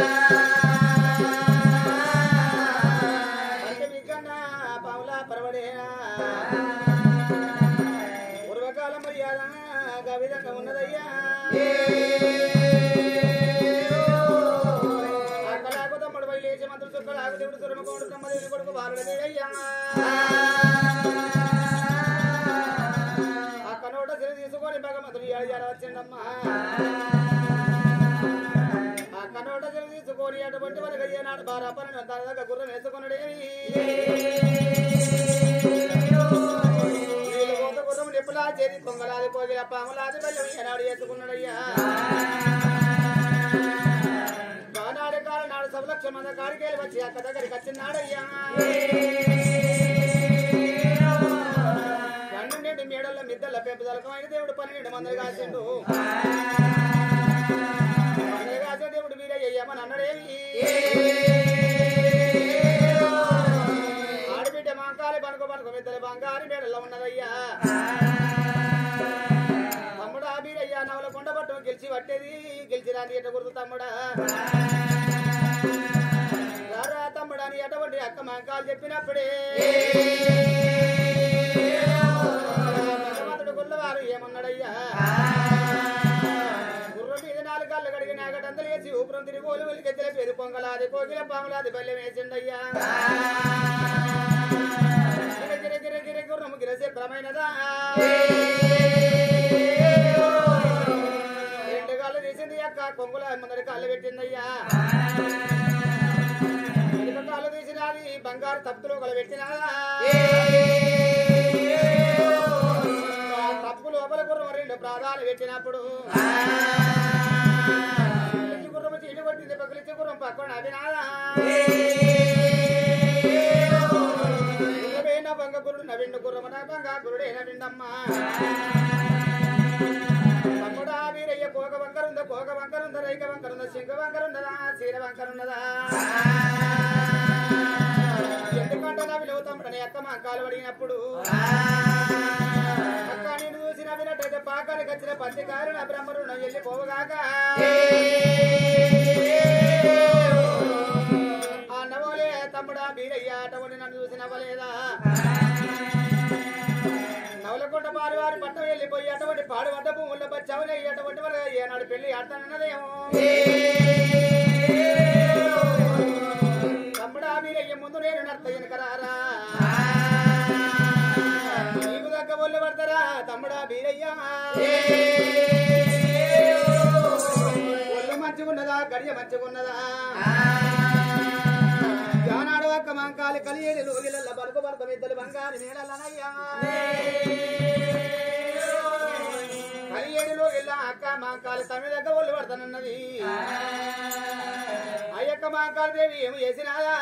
పంచ బిగ్గన్న పావులా పరవడేనా పూర్వకాల మర్యాద గా విధంగా ఉన్నదయ్యా అక్కడాకు తమ్ముడు బయలు లేచి మంత్రులు చుక్కడాకు దేవుడు తురమకోడు కమ్మదేవి కొడుకు బాలుడదే అయ్యా అక్క నోట సిరి తీసుకొని భగవంతుడు ఏడు జర వచ్చిండమ్మా అక్క నోట సిరి తీసుకొని అటువంటి వరకు ఏనాడు బారా పని దగ్గర గుర్రం వేసుకున్నాడేమి వీళ్ళు పోత గుర్రం నిప్పులా చేరి పొంగలాది పోగి పాములాది బెల్లం ఏనాడు వేసుకున్నాడయ్యా ఆనాడు కాల నాడు సభలక్ష మంది కాడికేళ్ళు వచ్చి అక్క దగ్గరికి వచ్చినాడయ్యా కన్ను నిండి మేడల మిద్దల పెంపుదలకమైన దేవుడు పన్నెండు మందిని కాసిండు మందిని కాసిన దేవుడు మీరే చెయ్యమని అన్నాడేమి ఆడబిడ్డ మాంకాలి పనుకో పనుకో మిద్దల బంగారు మేడల్లో ఉన్నదయ్యా తమ్ముడా మీరయ్యా నవల కొండ పట్టు గెలిచి పట్టేది గెలిచి రాని ఎట గుర్తు తమ్ముడా రారా తమ్ముడా అని ఎటువంటి అక్క మాంకాలు చెప్పినప్పుడే భగవంతుడు గుల్లవారు ఏమన్నాడయ్యా గుర్రం మీద నాలుగు కాళ్ళు కడిగి నాగటంతలు వేసి ఊపురం తిరిగి ఓలు వెలిగెత్తల పేరు పొంగలాది కోకిల పాములాది బల్లెం వేసిండయ్యా గిర గిర గిర గిర గుర్రం గిర శుభ్రమైనదా రెండు కాళ్ళు తీసింది అక్క కొంగుల ముందరి కాళ్ళు పెట్టిందయ్యా వెనుక కాళ్ళు తీసినది బంగారు తప్పులు ఒకలు పెట్టినాదా ఆ తప్పు లోపల గుర్రం రెండు ప్రాణాలు పెట్టినప్పుడు ఈ గుర్రం చీటి కొట్టింది పక్కలిచ్చి గుర్రం పక్కన అవినాదా గుర్రమేన బంగ గురుడు నవిండు గుర్రమ నా బంగ గురుడే నవిండమ్మా తమ్ముడా వీరయ్య కోక వంకరుందా కోక వంకరుందా రైక వంకరుందా సింగ వంకరుందా చీర వంకరున్నదా ఎందుకంటే నా విలువ తమ్ముడని అక్క మా కాలు అడిగినప్పుడు అక్క నేను చూసిన వినట్టయితే పాకానికి వచ్చిన పత్తి కారు నా బ్రహ్మరుణం వెళ్ళిపోవుగాక ఆ నవ్వలే తమ్ముడా బీరయ్య అటువంటి నన్ను చూసినవ్వలేదా నవలకొండ వారి వారి పట్టం వెళ్ళిపోయి అటువంటి పాడు పడ్డ భూముల్లో బచ్చవలే అటువంటి వారు ఏనాడు పెళ్లి ఆడతానన్నదేమో తమ్ముడా మీరయ్య ముందు నేను నర్తయ్యను కరారా నీకు దగ్గ ఒళ్ళు పడతారా తమ్ముడా బీరయ్యా ఒళ్ళు మంచిగున్నదా గడియ మంచిగున్నదా జానాడు ఒక్క మంకాలి కలియేది లోగిలల్ల బలుకు బలుకు ఇద్దరు బంగారు నీడలనయ్యా కలియేడులో ఇలా అక్క మాంకాలి తమిళ దగ్గర ఒళ్ళు పడతానన్నది అయ్యక్క మాంకాలి దేవి ఏమి చేసినాదా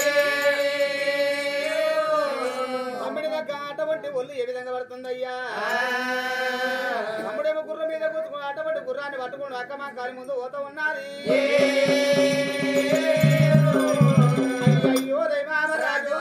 తమ్ముడి దగ్గర అటువంటి ఒళ్ళు ఏ విధంగా పడుతుందయ్యా తమ్ముడేమో గుర్రం మీద కూర్చుకుని అటువంటి గుర్రాన్ని పట్టుకుని అక్క మాంకాలి ముందు పోతా ఉన్నది అయ్యో దైవామ రాజో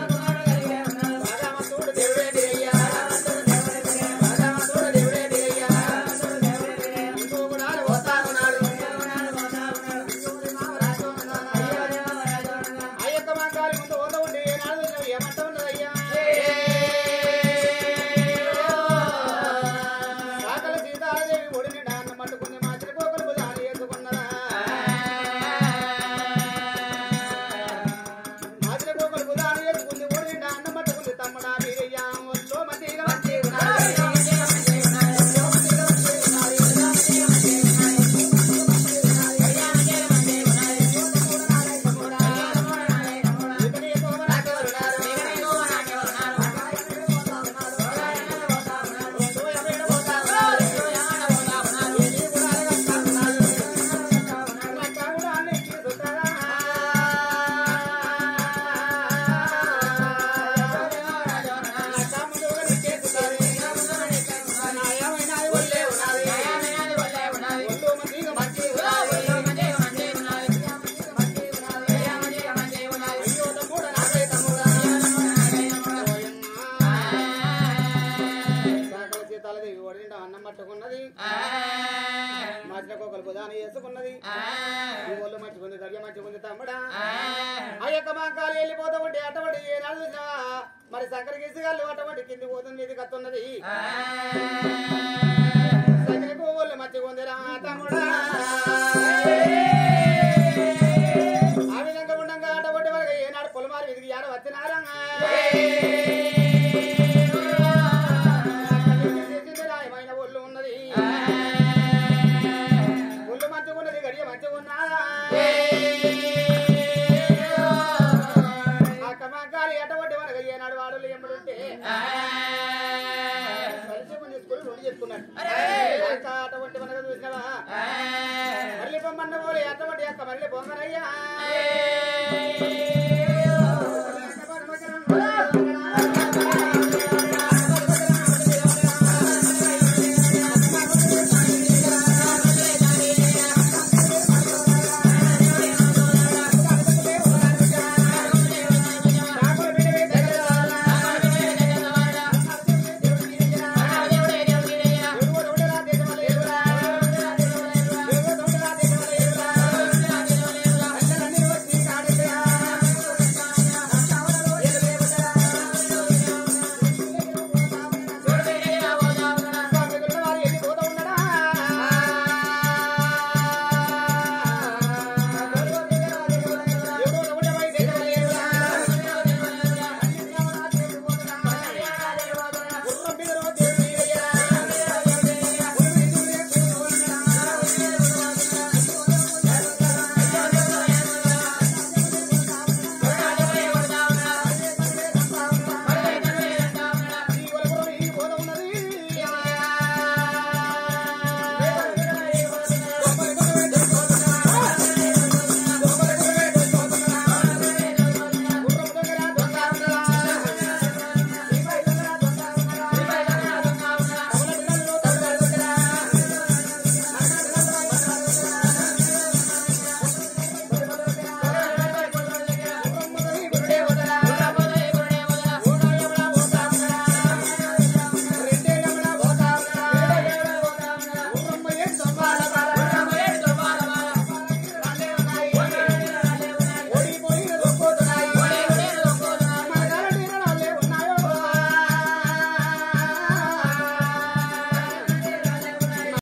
దేవుడే అన్నం పట్టుకున్నది మాసిన కోకలు బుధాన వేసుకున్నది ఈ ఒళ్ళు మంచిగుంది దర్య మంచిగుంది తమ్ముడా ఆ యొక్క మాంకాలు వెళ్ళిపోతూ ఉంటే అటువంటి ఏనాడు చూసినావా మరి సక్కర గీసుగాళ్ళు అటువంటి కింది పోతుంది ఇది కత్తున్నది సక్కర పువ్వులు మంచిగుంది రా తమ్ముడా ఆ విధంగా ఉండంగా అటువంటి వరకు ఏనాడు పొలమారి విదిగి ఆడ వచ్చినారా రాయమైన ఒళ్ళు ఉన్నది ఒళ్ళు మంచిగున్నది గడియ మంచిగున్నదా ఆ కమాకాలి అటువంటి వరకు ఏనాడు వాడు ఎమ్మడుంటే కలిసి తీసుకుని రెండు చెప్పుకున్నాడు అక్క అటువంటి మనకు చూసినావా మళ్ళీ పొమ్మన్న పోలే అటువంటి అక్క మళ్ళీ పొమ్మనయ్యా